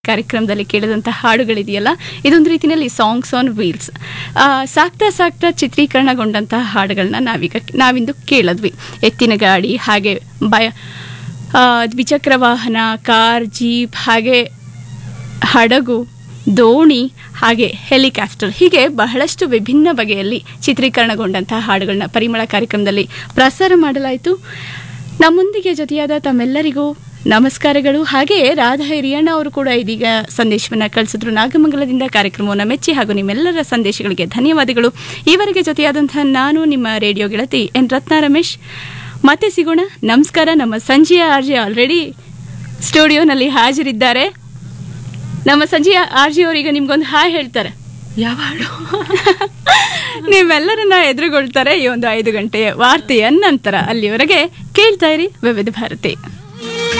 ಕಾರ್ಯಕ್ರಮದಲ್ಲಿ ಕೇಳಿದಂತಹ ಹಾಡುಗಳಿದೆಯಲ್ಲ ಇದೊಂದು ರೀತಿಯಲ್ಲಿ ಸಾಂಗ್ಸ್ ಆನ್ ವೀಲ್ಸ್ ಸಾಕ್ತಾ ಸಾಕ್ತಾ ಚಿತ್ರೀಕರಣಗೊಂಡಂತಹ ಹಾಡುಗಳನ್ನ ನಾವೀಗ ನಾವಿಂದು ಕೇಳಿದ್ವಿ ಎತ್ತಿನ ಗಾಡಿ ಹಾಗೆ ಬಯ ಆ, ದ್ವಿಚಕ್ರ ವಾಹನ ಕಾರ್ ಜೀಪ್ ಹಾಗೆ ಹಡಗು ದೋಣಿ ಹಾಗೆ ಹೆಲಿಕಾಪ್ಟರ್ ಹೀಗೆ ಬಹಳಷ್ಟು ವಿಭಿನ್ನ ಬಗೆಯಲ್ಲಿ ಚಿತ್ರೀಕರಣಗೊಂಡಂತಹ ಹಾಡುಗಳನ್ನ ಪರಿಮಳ ಕಾರ್ಯಕ್ರಮದಲ್ಲಿ ಪ್ರಸಾರ ಮಾಡಲಾಯಿತು ನಮ್ಮೊಂದಿಗೆ ಜೊತೆಯಾದ ತಮ್ಮೆಲ್ಲರಿಗೂ ನಮಸ್ಕಾರಗಳು ಹಾಗೆ ರಾಧಾ ಹಿರಿಯಣ್ಣ ಅವರು ಕೂಡ ಇದೀಗ ಸಂದೇಶವನ್ನ ಕಳಿಸಿದ್ರು ನಾಗಮಂಗಲದಿಂದ ಕಾರ್ಯಕ್ರಮವನ್ನು ಮೆಚ್ಚಿ ಹಾಗೂ ನಿಮ್ಮೆಲ್ಲರ ಸಂದೇಶಗಳಿಗೆ ಧನ್ಯವಾದಗಳು ಈವರೆಗೆ ಜೊತೆಯಾದಂತಹ ನಾನು ನಿಮ್ಮ ರೇಡಿಯೋ ಗೆಳತಿ ಎನ್ ರತ್ನ ರಮೇಶ್ ಮತ್ತೆ ಸಿಗೋಣ ನಮಸ್ಕಾರ ನಮ್ಮ ಸಂಜೆಯ ಆರ್ಜೆ ಆಲ್ರೆಡಿ ಸ್ಟುಡಿಯೋನಲ್ಲಿ ಹಾಜರಿದ್ದಾರೆ ನಮ್ಮ ಸಂಜೆಯ ಆರ್ಜಿ ಅವರೀಗ ನಿಮ್ಗೊಂದು ಹಾಯ್ ಹೇಳ್ತಾರೆ ಯಾವ ಹಾಡು ನೀವೆಲ್ಲರನ್ನ ಎದುರುಗೊಳ್ತಾರೆ ಈ ಒಂದು ಐದು ಗಂಟೆಯ ವಾರ್ತೆಯ ನಂತರ ಅಲ್ಲಿವರೆಗೆ ಕೇಳ್ತಾ ಇರಿ ವಿವಿಧ ಭಾರತಿ